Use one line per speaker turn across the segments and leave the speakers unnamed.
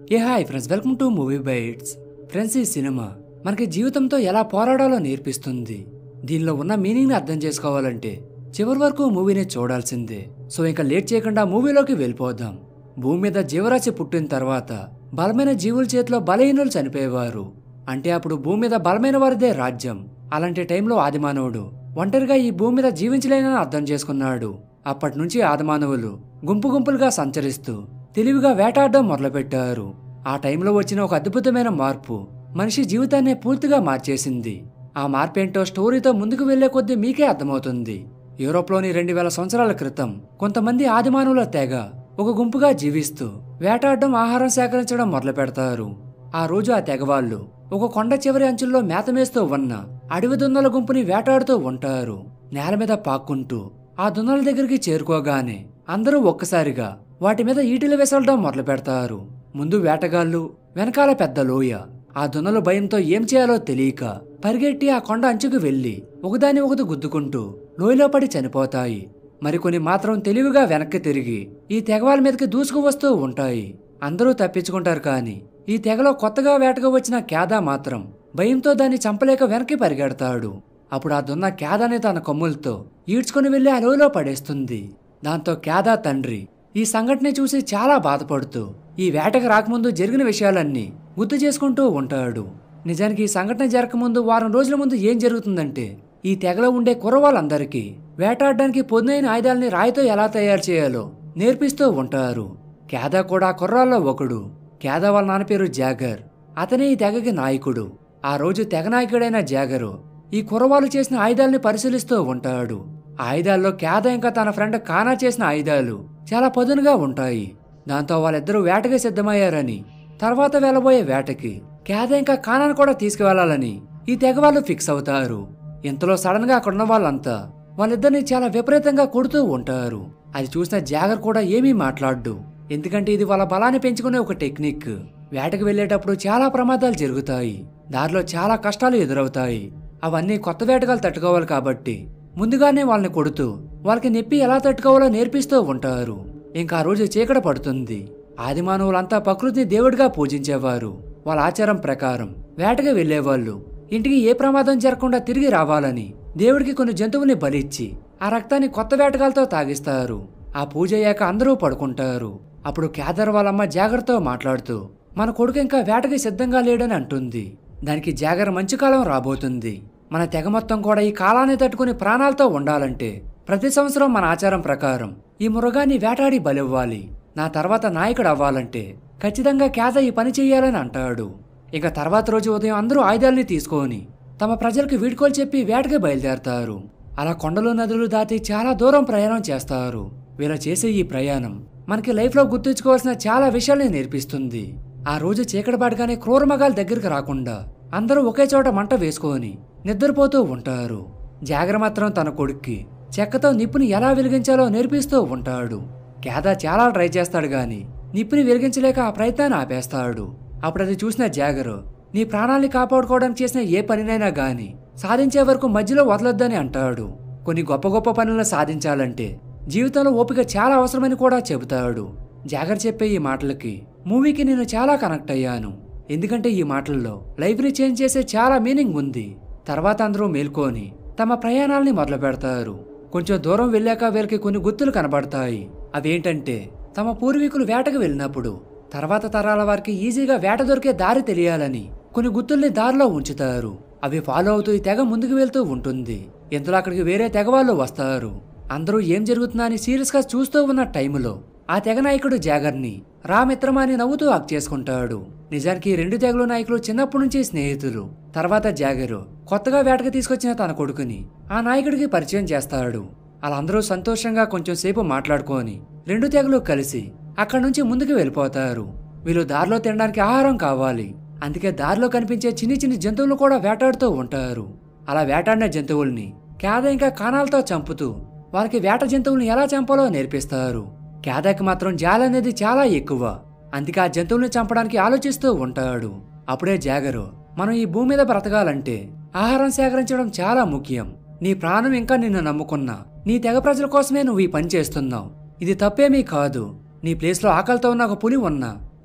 A hi friends welcome to movie bytes friends ఈ సినిమా మనకి జీవితంతో ఎలా పోరాడాలో నేర్పిస్తుంది దీనిలో ఉన్న మీనింగ్ని అర్థం చేసుకోవాలంటే చివరి వరకు మూవీని చూడాల్సిందే సో ఇంకా లేట్ చేయకుండా మూవీలోకి వెళ్ళిపోదాం భూమి మీద జీవరాశి పుట్టిన తర్వాత బలమైన జీవుల చేతిలో బలహీనులు చనిపోయేవారు అంటే అప్పుడు భూమి మీద బలమైన వారిదే రాజ్యం అలాంటి టైంలో ఆదిమానవుడు ఒంటరిగా ఈ భూమి మీద జీవించలేనని అర్థం చేసుకున్నాడు అప్పటి నుంచి ఆదిమానవులు గుంపు గుంపులుగా సంచరిస్తూ తెలివిగా వేటాడడం మొదలుపెట్టారు ఆ టైంలో వచ్చిన ఒక అద్భుతమైన మార్పు మనిషి జీవితాన్ని పూర్తిగా మార్చేసింది ఆ మార్పేంటో స్టోరీతో ముందుకు వెళ్లే కొద్దీ మీకే అర్థమవుతుంది యూరోప్లోని రెండు వేల సంవత్సరాల క్రితం కొంతమంది ఆదిమానవుల తెగ ఒక గుంపుగా జీవిస్తూ వేటాడడం ఆహారం సేకరించడం మొదలు పెడతారు ఆ రోజు ఆ తెగవాళ్ళు ఒక కొండ చివరి అంచుల్లో మేతమేస్తూ ఉన్న అడవి దున్నల గుంపుని వేటాడుతూ ఉంటారు నేల మీద పాక్కుంటూ ఆ దున్నల దగ్గరికి చేరుకోగానే అందరూ ఒక్కసారిగా వాటి మీద ఈటలు వెసలడం మొదలు పెడతారు ముందు వేటగాళ్ళు వెనకాల పెద్ద లోయ ఆ దున్నలు భయంతో ఏం చేయాలో తెలియక పరిగెట్టి ఆ కొండ అంచుకు వెళ్లి ఒకదాని ఒకటి గుద్దుకుంటూ లోయలో పడి చనిపోతాయి మరికొన్ని మాత్రం తెలివిగా వెనక్కి తిరిగి ఈ తెగవాల మీదకి దూసుకు వస్తూ ఉంటాయి అందరూ తప్పించుకుంటారు కానీ ఈ తెగలో కొత్తగా వేటకు వచ్చిన కేదా మాత్రం భయంతో దాన్ని చంపలేక వెనక్కి పరిగెడతాడు అప్పుడు ఆ దున్న కేదాని తన కొమ్ములతో ఈడ్చుకుని వెళ్లి ఆ లోయలో పడేస్తుంది దాంతో కేదా తండ్రి ఈ సంఘటన చూసి చాలా బాధపడుతూ ఈ వేటకు రాకముందు జరిగిన విషయాలన్నీ గుర్తు చేసుకుంటూ ఉంటాడు నిజానికి ఈ సంఘటన జరగకముందు వారం రోజుల ముందు ఏం జరుగుతుందంటే ఈ తెగలో ఉండే కుర్రవాళ్ళందరికీ వేటాడడానికి పొందైన ఆయుధాలని రాయితో ఎలా తయారు చేయాలో నేర్పిస్తూ ఉంటారు కేదా కూడా కుర్రాల్లో ఒకడు కేదా వాళ్ళ నాన్న పేరు జాగర్ అతనే ఈ తెగకి నాయకుడు ఆ రోజు తెగ నాయకుడైన జాగరు ఈ కుర్రవాళ్ళు చేసిన ఆయుధాలని పరిశీలిస్తూ ఉంటాడు ఆ ఆయుధాల్లో కేద ఇంకా తన ఫ్రెండ్ కానా చేసిన ఆయుధాలు చాలా పదునుగా ఉంటాయి దాంతో వాళ్ళిద్దరూ వేటకి సిద్ధమయ్యారని తర్వాత వెళ్ళబోయే వేటకి కేద ఇంకా కానాను కూడా తీసుకువెళ్లాలని ఈ తెగ వాళ్ళు ఫిక్స్ అవుతారు ఇంతలో సడన్ గా అక్కడున్న వాళ్ళంతా వాళ్ళిద్దరిని చాలా విపరీతంగా కొడుతూ ఉంటారు అది చూసిన జాగర్ కూడా ఏమీ మాట్లాడు ఎందుకంటే ఇది వాళ్ళ బలాన్ని పెంచుకునే ఒక టెక్నిక్ వేటకు వెళ్ళేటప్పుడు చాలా ప్రమాదాలు జరుగుతాయి దారిలో చాలా కష్టాలు ఎదురవుతాయి అవన్నీ కొత్త వేటగాలు తట్టుకోవాలి కాబట్టి ముందుగానే వాళ్ళని కొడుతూ వాళ్ళకి నొప్పి ఎలా తట్టుకోవాలో నేర్పిస్తూ ఉంటారు ఇంకా ఆ రోజు చీకట పడుతుంది ఆదిమానవులంతా ప్రకృతిని దేవుడిగా పూజించేవారు వాళ్ళ ఆచారం ప్రకారం వేటకి వెళ్లేవాళ్ళు ఇంటికి ఏ ప్రమాదం జరగకుండా తిరిగి రావాలని దేవుడికి కొన్ని జంతువుల్ని బలిచ్చి ఆ రక్తాన్ని కొత్త వేటగాలతో తాగిస్తారు ఆ పూజ అయ్యాక అందరూ పడుకుంటారు అప్పుడు కేదర్ వాళ్ళమ్మ జాగర్తో మాట్లాడుతూ మన కొడుకు ఇంకా వేటకి సిద్ధంగా లేడని అంటుంది దానికి జాగర్ మంచి కాలం రాబోతుంది మన తెగ మొత్తం కూడా ఈ కాలాన్ని తట్టుకుని ప్రాణాలతో ఉండాలంటే ప్రతి సంవత్సరం మన ఆచారం ప్రకారం ఈ మృగాన్ని వేటాడి బలివ్వాలి నా తర్వాత నాయకుడు అవ్వాలంటే ఖచ్చితంగా కేద ఈ పని చెయ్యాలని అంటాడు ఇక తర్వాత రోజు ఉదయం అందరూ ఆయుధాలని తీసుకొని తమ ప్రజలకు వీడ్కోలు చెప్పి వేటకి బయలుదేరతారు అలా కొండలు నదులు దాటి చాలా దూరం ప్రయాణం చేస్తారు వీళ్ళ చేసే ఈ ప్రయాణం మనకి లైఫ్లో గుర్తుంచుకోవాల్సిన చాలా విషయాల్ని నేర్పిస్తుంది ఆ రోజు చీకటి పడగానే క్రూరమగాల దగ్గరికి రాకుండా అందరూ ఒకే చోట మంట వేసుకొని నిద్రపోతూ ఉంటారు జాగర మాత్రం తన కొడుక్కి చెక్కతో నిప్పుని ఎలా వెలిగించాలో నేర్పిస్తూ ఉంటాడు కేదా చాలా ట్రై చేస్తాడు గాని నిప్పుని వెలిగించలేక ఆ ప్రయత్నాన్ని ఆపేస్తాడు అప్పుడు అది చూసిన జాగరు నీ ప్రాణాల్ని కాపాడుకోవడానికి చేసిన ఏ పనినైనా గాని సాధించే వరకు మధ్యలో వదలొద్దని అంటాడు కొన్ని గొప్ప గొప్ప పనులను సాధించాలంటే జీవితంలో ఓపిక చాలా అవసరమని కూడా చెబుతాడు జాగర్ చెప్పే ఈ మాటలకి మూవీకి నేను చాలా కనెక్ట్ అయ్యాను ఎందుకంటే ఈ మాటల్లో లైఫ్ని చేంజ్ చేసే చాలా మీనింగ్ ఉంది తర్వాత అందరూ మేల్కొని తమ ప్రయాణాల్ని మొదలు పెడతారు కొంచెం దూరం వెళ్ళాక వీళ్ళకి కొన్ని గుర్తులు కనబడతాయి అవేంటంటే తమ పూర్వీకులు వేటకు వెళ్ళినప్పుడు తర్వాత తరాల వారికి ఈజీగా వేట దొరికే దారి తెలియాలని కొన్ని గుర్తుల్ని దారిలో ఉంచుతారు అవి ఫాలో అవుతూ ఈ తెగ ముందుకు వెళ్తూ ఉంటుంది ఇంతలో అక్కడికి వేరే తెగ వాళ్ళు వస్తారు అందరూ ఏం జరుగుతుందా అని సీరియస్ గా చూస్తూ ఉన్న టైములో ఆ తెగ నాయకుడు జాగర్ని రామిత్రమా అని నవ్వుతూ హక్ చేసుకుంటాడు నిజానికి ఈ రెండు తెగల నాయకులు చిన్నప్పటి నుంచి స్నేహితులు తర్వాత జాగరు కొత్తగా వేటకు తీసుకొచ్చిన తన కొడుకుని ఆ నాయకుడికి పరిచయం చేస్తాడు వాళ్ళందరూ సంతోషంగా కొంచెం సేపు మాట్లాడుకొని రెండు తెగలు కలిసి అక్కడి నుంచి ముందుకు వెళ్ళిపోతారు వీళ్ళు దారిలో తినడానికి ఆహారం కావాలి అందుకే దారిలో కనిపించే చిన్ని చిన్ని జంతువులు కూడా వేటాడుతూ ఉంటారు అలా వేటాడిన జంతువుల్ని కేద ఇంకా కానాలతో చంపుతూ వాళ్ళకి వేట జంతువుల్ని ఎలా చంపాలో నేర్పిస్తారు కేదాకి మాత్రం జాల అనేది చాలా ఎక్కువ అందుకే ఆ జంతువుల్ని చంపడానికి ఆలోచిస్తూ ఉంటాడు అప్పుడే జాగరు మనం ఈ భూమి మీద బ్రతకాలంటే ఆహారం సేకరించడం చాలా ముఖ్యం నీ ప్రాణం ఇంకా నిన్ను నమ్ముకున్నా నీ తెగ ప్రజల కోసమే నువ్వు ఈ పని చేస్తున్నావు ఇది తప్పేమీ కాదు నీ ప్లేస్లో ఆకలితో ఉన్న ఒక పులి ఉన్నా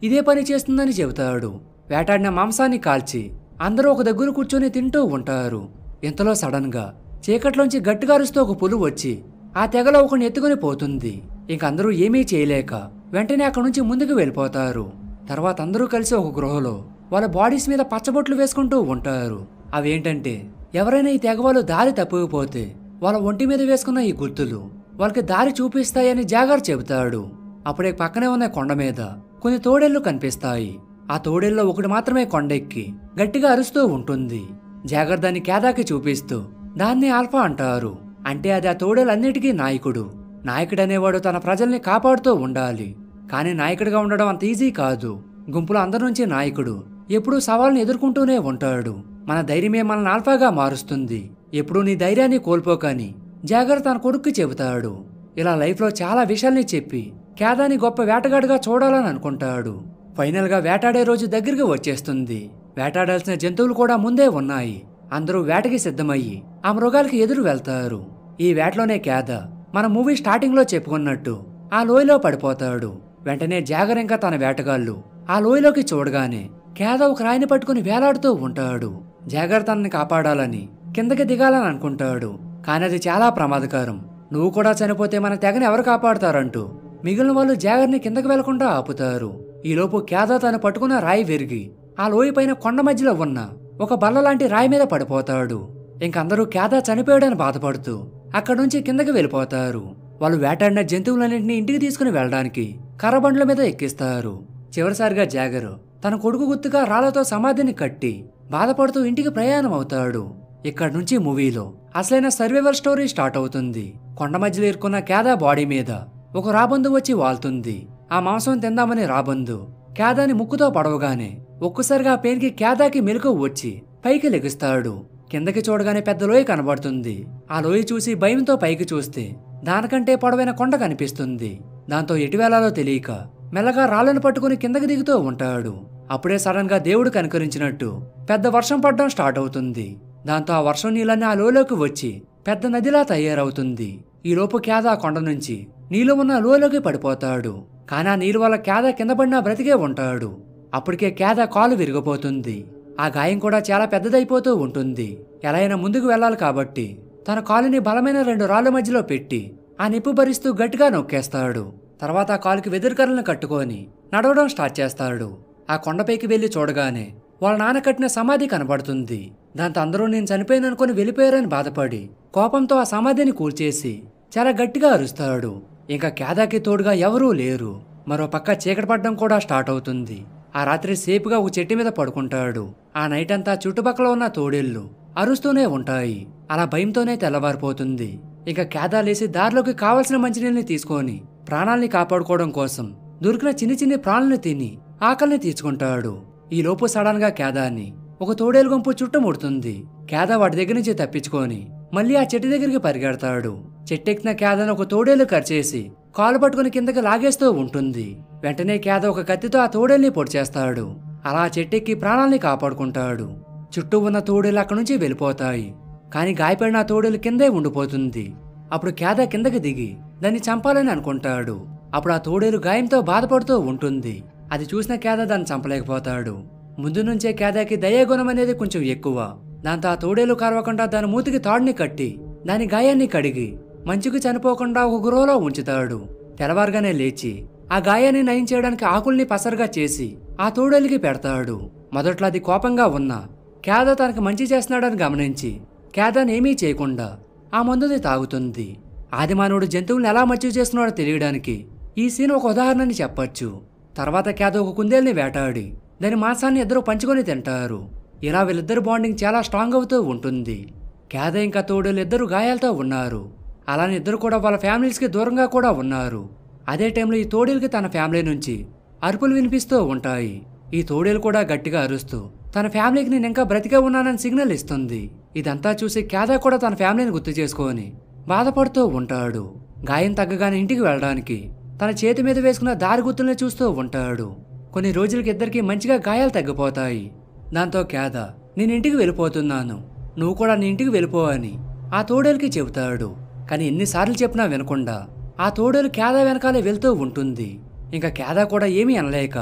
ఇదే పని చేస్తుందని చెబుతాడు వేటాడిన మాంసాన్ని కాల్చి అందరూ ఒక దగ్గర కూర్చొని తింటూ ఉంటారు ఇంతలో సడన్ గా చీకట్లోంచి గట్టిగా అరుస్తూ ఒక పులు వచ్చి ఆ తెగలో ఒకని ఎత్తుకుని పోతుంది ఇంక అందరూ ఏమీ చేయలేక వెంటనే అక్కడి నుంచి ముందుకు వెళ్ళిపోతారు తర్వాత అందరూ కలిసి ఒక గృహలో వాళ్ళ బాడీస్ మీద పచ్చబొట్లు వేసుకుంటూ ఉంటారు అవేంటంటే ఎవరైనా ఈ తెగవాళ్ళు దారి తప్పకపోతే వాళ్ళ ఒంటి మీద వేసుకున్న ఈ గుర్తులు వాళ్ళకి దారి చూపిస్తాయని జాగర్ చెబుతాడు అప్పుడే పక్కనే ఉన్న కొండ మీద కొన్ని తోడేళ్లు కనిపిస్తాయి ఆ తోడేల్లో ఒకటి మాత్రమే కొండెక్కి గట్టిగా అరుస్తూ ఉంటుంది జాగర్ దాన్ని కేదాకి చూపిస్తూ దాన్ని ఆల్ఫా అంటారు అంటే అది ఆ తోడేలన్నిటికీ నాయకుడు నాయకుడనేవాడు తన ప్రజల్ని కాపాడుతూ ఉండాలి కానీ నాయకుడిగా ఉండడం అంత ఈజీ కాదు గుంపులో అందరి నుంచి నాయకుడు ఎప్పుడూ సవాల్ని ఎదుర్కొంటూనే ఉంటాడు మన ధైర్యమే మనల్ని ఆల్ఫాగా మారుస్తుంది ఎప్పుడూ నీ ధైర్యాన్ని కోల్పోకని జాగర్ తన కొడుక్కి చెబుతాడు ఇలా లైఫ్లో చాలా విషయాల్ని చెప్పి కేదాని గొప్ప వేటగాడిగా చూడాలని అనుకుంటాడు ఫైనల్గా వేటాడే రోజు దగ్గరికి వచ్చేస్తుంది వేటాడాల్సిన జంతువులు కూడా ముందే ఉన్నాయి అందరూ వేటకి సిద్ధమయ్యి ఆ మృగాలకి ఎదురు వెళ్తారు ఈ వేటలోనే కేద మన మూవీ స్టార్టింగ్ లో చెప్పుకున్నట్టు ఆ లోయలో పడిపోతాడు వెంటనే జాగర్ ఇంకా తన వేటగాళ్ళు ఆ లోయలోకి చూడగానే కేద ఒక రాయిని పట్టుకుని వేలాడుతూ ఉంటాడు జాగర్ తనని కాపాడాలని కిందకి దిగాలని అనుకుంటాడు కానీ అది చాలా ప్రమాదకరం నువ్వు కూడా చనిపోతే మన తెగని ఎవరు కాపాడతారంటూ మిగిలిన వాళ్ళు జాగర్ని కిందకి వెళ్లకుండా ఆపుతారు ఈలోపు కేద తను పట్టుకున్న రాయి విరిగి ఆ లోయ పైన కొండ మధ్యలో ఉన్న ఒక బల్ల లాంటి రాయి మీద పడిపోతాడు ఇంకందరూ కేద చనిపోయాడని బాధపడుతూ అక్కడి నుంచి కిందకి వెళ్ళిపోతారు వాళ్ళు వేటాడిన జంతువులన్నింటినీ ఇంటికి తీసుకుని వెళ్ళడానికి కర్రబండ్ల మీద ఎక్కిస్తారు చివరిసారిగా జాగరు తన కొడుకు గుర్తుగా రాళ్లతో సమాధిని కట్టి బాధపడుతూ ఇంటికి ప్రయాణం అవుతాడు ఇక్కడి నుంచి మూవీలో అసలైన సర్వైవల్ స్టోరీ స్టార్ట్ అవుతుంది కొండ మధ్యలో ఇరుక్కున్న కేదా బాడీ మీద ఒక రాబందు వచ్చి వాల్తుంది ఆ మాంసం తిందామని రాబందు కేదాని ముక్కుతో పడవగానే ఒక్కసారిగా ఆ పెయిన్కి కేదాకి మెలకు వచ్చి పైకి లెగుస్తాడు కిందకి చూడగానే పెద్ద లోయ కనబడుతుంది ఆ లోయ చూసి భయంతో పైకి చూస్తే దానికంటే పొడవైన కొండ కనిపిస్తుంది దాంతో ఎటు వెళ్లాలో తెలియక మెల్లగా రాళ్లను పట్టుకుని కిందకి దిగుతూ ఉంటాడు అప్పుడే సడన్ గా దేవుడు కనుకరించినట్టు పెద్ద వర్షం పడడం స్టార్ట్ అవుతుంది దాంతో ఆ వర్షం నీళ్ళన్నీ ఆ లోయలోకి వచ్చి పెద్ద నదిలా తయారవుతుంది ఈలోపు కేద ఆ కొండ నుంచి నీళ్ళు ఉన్న లోయలోకి పడిపోతాడు కానీ ఆ నీరు వల్ల కేద కింద పడినా బ్రతికే ఉంటాడు అప్పటికే కేద కాలు విరిగిపోతుంది ఆ గాయం కూడా చాలా పెద్దదైపోతూ ఉంటుంది ఎలా అయినా ముందుకు వెళ్ళాలి కాబట్టి తన కాలుని బలమైన రెండు రాళ్ల మధ్యలో పెట్టి ఆ నిప్పు భరిస్తూ గట్టిగా నొక్కేస్తాడు తర్వాత ఆ కాలుకి వెదురుకర్రలను కట్టుకొని నడవడం స్టార్ట్ చేస్తాడు ఆ కొండపైకి వెళ్లి చూడగానే వాళ్ళ నాన్న కట్టిన సమాధి కనబడుతుంది దాంతో అందరూ నేను చనిపోయాననుకుని వెళ్ళిపోయారని బాధపడి కోపంతో ఆ సమాధిని కూల్చేసి చాలా గట్టిగా అరుస్తాడు ఇంకా కేదాకి తోడుగా ఎవరూ లేరు మరో పక్క చీకటి పడడం కూడా స్టార్ట్ అవుతుంది ఆ రాత్రి సేపుగా ఒక చెట్టు మీద పడుకుంటాడు ఆ నైట్ అంతా చుట్టుపక్కల ఉన్న తోడేళ్లు అరుస్తూనే ఉంటాయి అలా భయంతోనే తెల్లవారిపోతుంది ఇక కేదా లేసి దారిలోకి కావలసిన మంచినీళ్ళని తీసుకొని ప్రాణాల్ని కాపాడుకోవడం కోసం దొరికిన చిన్ని చిన్ని ప్రాణుల్ని తిని ఆకలిని తీర్చుకుంటాడు ఈ లోపు సడన్ గా కేదాన్ని ఒక తోడేలు గుంపు చుట్టుముడుతుంది కేద వాటి దగ్గర నుంచి తప్పించుకొని మళ్ళీ ఆ చెట్టు దగ్గరికి పరిగెడతాడు చెట్టెక్కిన కేదను ఒక తోడేలు కరిచేసి కాలు పట్టుకుని కిందకి లాగేస్తూ ఉంటుంది వెంటనే కేద ఒక కత్తితో ఆ తోడేల్ని పొడిచేస్తాడు అలా ఆ చెట్టెక్కి ప్రాణాల్ని కాపాడుకుంటాడు చుట్టూ ఉన్న తోడేలు అక్కడి నుంచి వెళ్ళిపోతాయి కానీ గాయపడిన ఆ తోడేలు కిందే ఉండిపోతుంది అప్పుడు కేద కిందకి దిగి దాన్ని చంపాలని అనుకుంటాడు అప్పుడు ఆ తోడేలు గాయంతో బాధపడుతూ ఉంటుంది అది చూసిన కేద దాన్ని చంపలేకపోతాడు ముందు నుంచే కేదాకి దయాగుణం అనేది కొంచెం ఎక్కువ దాంతో ఆ తోడేలు కరవకుండా దాని మూతికి తాడుని కట్టి దాని గాయాన్ని కడిగి మంచుకు చనిపోకుండా ఒక గురువులో ఉంచుతాడు తెల్లవారుగానే లేచి ఆ గాయాన్ని నయం చేయడానికి ఆకుల్ని పసరుగా చేసి ఆ తోడేలికి పెడతాడు మొదట్లో అది కోపంగా ఉన్నా కేద తనకు మంచి చేస్తున్నాడని గమనించి కేదాన్ని ఏమీ చేయకుండా ఆ మందుని తాగుతుంది ఆదిమానవుడు జంతువుల్ని ఎలా మచ్చి చేస్తున్నాడో తెలియడానికి ఈ సీన్ ఒక ఉదాహరణని చెప్పొచ్చు తర్వాత కేద ఒక కుందేల్ని వేటాడి దాని మాంసాన్ని ఇద్దరు పంచుకొని తింటారు ఇలా వీళ్ళిద్దరు బాండింగ్ చాలా స్ట్రాంగ్ అవుతూ ఉంటుంది కేద ఇంకా తోడేలు ఇద్దరు గాయాలతో ఉన్నారు అలానే ఇద్దరు కూడా వాళ్ళ ఫ్యామిలీస్కి దూరంగా కూడా ఉన్నారు అదే టైంలో ఈ తోడేలుకి తన ఫ్యామిలీ నుంచి అరుపులు వినిపిస్తూ ఉంటాయి ఈ తోడేలు కూడా గట్టిగా అరుస్తూ తన ఫ్యామిలీకి నేను ఇంకా బ్రతికే ఉన్నానని సిగ్నల్ ఇస్తుంది ఇదంతా చూసి కేదా కూడా తన ఫ్యామిలీని గుర్తు చేసుకొని బాధపడుతూ ఉంటాడు గాయం తగ్గగానే ఇంటికి వెళ్ళడానికి తన చేతి మీద వేసుకున్న దారి గుర్తుల్ని చూస్తూ ఉంటాడు కొన్ని రోజులకి ఇద్దరికి మంచిగా గాయాలు తగ్గిపోతాయి దాంతో కేద నేను ఇంటికి వెళ్ళిపోతున్నాను నువ్వు కూడా నీ ఇంటికి వెళ్ళిపో అని ఆ తోడేలుకి చెబుతాడు కానీ ఎన్నిసార్లు చెప్పినా వినకుండా ఆ తోడేలు కేద వెనకాలే వెళ్తూ ఉంటుంది ఇంకా కేద కూడా ఏమీ అనలేక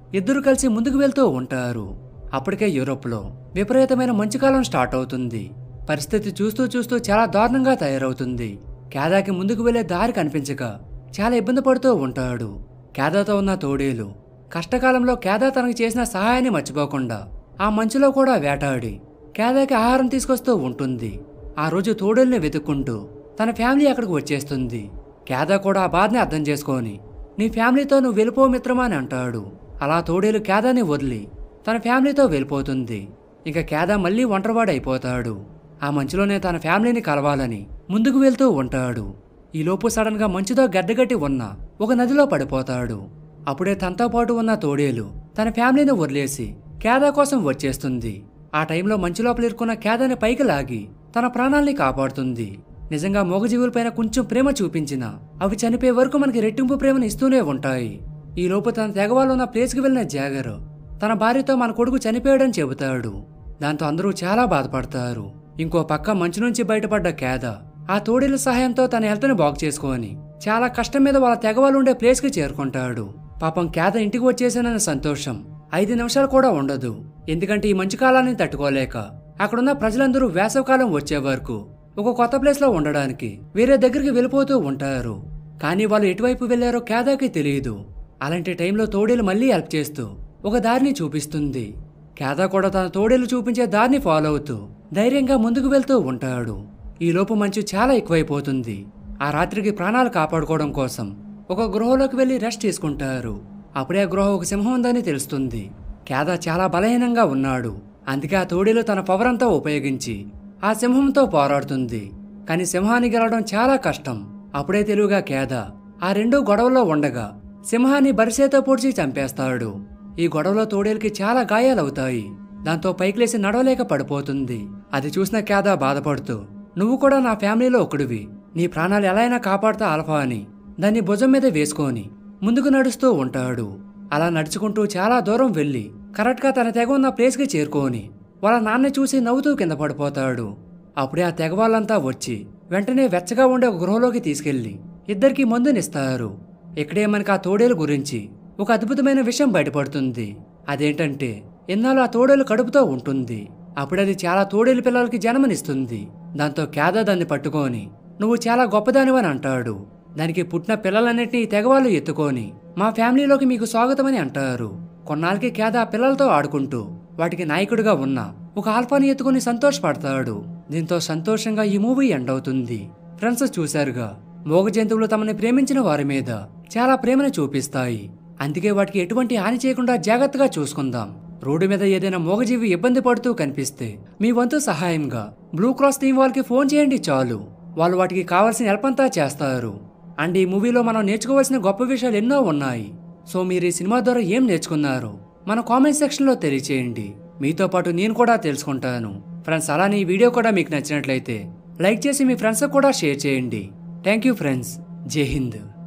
ఇద్దరు కలిసి ముందుకు వెళ్తూ ఉంటారు అప్పటికే యూరోప్లో విపరీతమైన మంచుకాలం స్టార్ట్ అవుతుంది పరిస్థితి చూస్తూ చూస్తూ చాలా దారుణంగా తయారవుతుంది కేదాకి ముందుకు వెళ్లే దారి కనిపించక చాలా ఇబ్బంది పడుతూ ఉంటాడు కేదాతో ఉన్న తోడేలు కష్టకాలంలో కేదా తనకు చేసిన సహాయాన్ని మర్చిపోకుండా ఆ మంచులో కూడా వేటాడి కేదాకి ఆహారం తీసుకొస్తూ ఉంటుంది ఆ రోజు తోడేల్ని వెతుక్కుంటూ తన ఫ్యామిలీ అక్కడికి వచ్చేస్తుంది కేదా కూడా ఆ బాధని అర్థం చేసుకొని నీ ఫ్యామిలీతో నువ్వు వెళ్ళిపో మిత్రమా అని అంటాడు అలా తోడేలు కేదాని వదిలి తన ఫ్యామిలీతో వెళ్ళిపోతుంది ఇక కేదా మళ్ళీ ఒంటరివాడు అయిపోతాడు ఆ మంచులోనే తన ఫ్యామిలీని కలవాలని ముందుకు వెళ్తూ ఉంటాడు ఈలోపు సడన్ గా మంచుతో గడ్డగట్టి ఉన్న ఒక నదిలో పడిపోతాడు అప్పుడే తనతో పాటు ఉన్న తోడేలు తన ఫ్యామిలీని వదిలేసి కేదా కోసం వచ్చేస్తుంది ఆ టైంలో మంచు లోపల ఇరుక్కున్న కేదాని పైకి లాగి తన ప్రాణాల్ని కాపాడుతుంది నిజంగా మూగజీవులపైన కొంచెం ప్రేమ చూపించిన అవి చనిపోయే వరకు మనకి రెట్టింపు ప్రేమను ఇస్తూనే ఉంటాయి ఈ లోపు తన తెగవాళ్ళు ఉన్న ప్లేస్కి వెళ్ళిన జాగర్ తన భార్యతో మన కొడుకు చనిపోయాడని చెబుతాడు దాంతో అందరూ చాలా బాధపడతారు ఇంకో పక్క మంచు నుంచి బయటపడ్డ కేద ఆ తోడేల సహాయంతో తన హెల్త్ని బాగు చేసుకొని చాలా కష్టం మీద వాళ్ళ తెగవాళ్ళు ఉండే ప్లేస్కి చేరుకుంటాడు పాపం కేద ఇంటికి వచ్చేసానన్న సంతోషం ఐదు నిమిషాలు కూడా ఉండదు ఎందుకంటే ఈ మంచు కాలాన్ని తట్టుకోలేక అక్కడున్న ప్రజలందరూ వేసవకాలం వచ్చే వరకు ఒక కొత్త ప్లేస్లో ఉండడానికి వేరే దగ్గరికి వెళ్ళిపోతూ ఉంటారు కానీ వాళ్ళు ఎటువైపు వెళ్లారో కేదాకి తెలియదు అలాంటి టైంలో తోడేలు మళ్ళీ హెల్ప్ చేస్తూ ఒక దారిని చూపిస్తుంది కేదా కూడా తన తోడేలు చూపించే దారిని ఫాలో అవుతూ ధైర్యంగా ముందుకు వెళ్తూ ఉంటాడు ఈ లోపు మంచు చాలా ఎక్కువైపోతుంది ఆ రాత్రికి ప్రాణాలు కాపాడుకోవడం కోసం ఒక గృహలోకి వెళ్లి రెస్ట్ తీసుకుంటారు అప్పుడే ఆ గృహ ఒక సింహం ఉందని తెలుస్తుంది కేదా చాలా బలహీనంగా ఉన్నాడు అందుకే ఆ తోడేలు తన పవర్ అంతా ఉపయోగించి ఆ సింహంతో పోరాడుతుంది కానీ సింహాన్ని గెలవడం చాలా కష్టం అప్పుడే తెలివిగా కేద ఆ రెండు గొడవల్లో ఉండగా సింహాన్ని బరిసేతో పొడిచి చంపేస్తాడు ఈ గొడవలో తోడేలుకి చాలా గాయాలవుతాయి దాంతో పైకి లేసి నడవలేక పడిపోతుంది అది చూసిన కేద బాధపడుతూ నువ్వు కూడా నా ఫ్యామిలీలో ఒకడివి నీ ప్రాణాలు ఎలా అయినా కాపాడుతా ఆల్ఫా అని దాన్ని భుజం మీద వేసుకొని ముందుకు నడుస్తూ ఉంటాడు అలా నడుచుకుంటూ చాలా దూరం వెళ్ళి కరెక్ట్గా తన తెగ ఉన్న ప్లేస్కి చేరుకొని వాళ్ళ నాన్న చూసి నవ్వుతూ కింద పడిపోతాడు అప్పుడే ఆ తెగ వాళ్ళంతా వచ్చి వెంటనే వెచ్చగా ఉండే ఒక గృహలోకి తీసుకెళ్లి ఇద్దరికి మందునిస్తారు ఇక్కడే మనకు ఆ తోడేలు గురించి ఒక అద్భుతమైన విషయం బయటపడుతుంది అదేంటంటే ఇన్నాళ్ళు ఆ తోడేలు కడుపుతో ఉంటుంది అప్పుడది చాలా తోడేలు పిల్లలకి జన్మనిస్తుంది దాంతో కేద దాన్ని పట్టుకొని నువ్వు చాలా గొప్పదానివని అంటాడు దానికి పుట్టిన పిల్లలన్నింటినీ తెగవాళ్ళు ఎత్తుకొని మా ఫ్యామిలీలోకి మీకు స్వాగతమని అంటారు కొన్నాళ్ళకి కేద ఆ పిల్లలతో ఆడుకుంటూ వాటికి నాయకుడిగా ఉన్న ఒక ఆల్ఫాని ఎత్తుకొని సంతోషపడతాడు దీంతో సంతోషంగా ఈ మూవీ ఎండ్ అవుతుంది ఫ్రెండ్స్ చూశారుగా మోగ జంతువులు తమని ప్రేమించిన వారి మీద చాలా ప్రేమను చూపిస్తాయి అందుకే వాటికి ఎటువంటి హాని చేయకుండా జాగ్రత్తగా చూసుకుందాం రోడ్డు మీద ఏదైనా మూగజీవి ఇబ్బంది పడుతూ కనిపిస్తే మీ వంతు సహాయంగా బ్లూ క్రాస్ టీం వాళ్ళకి ఫోన్ చేయండి చాలు వాళ్ళు వాటికి కావాల్సిన హెల్ప్ అంతా చేస్తారు అండ్ ఈ మూవీలో మనం నేర్చుకోవాల్సిన గొప్ప విషయాలు ఎన్నో ఉన్నాయి సో మీరు ఈ సినిమా ద్వారా ఏం నేర్చుకున్నారు మన కామెంట్ సెక్షన్లో తెలియచేయండి మీతో పాటు నేను కూడా తెలుసుకుంటాను ఫ్రెండ్స్ అలానే ఈ వీడియో కూడా మీకు నచ్చినట్లయితే లైక్ చేసి మీ ఫ్రెండ్స్కి కూడా షేర్ చేయండి థ్యాంక్ యూ ఫ్రెండ్స్ జై హింద్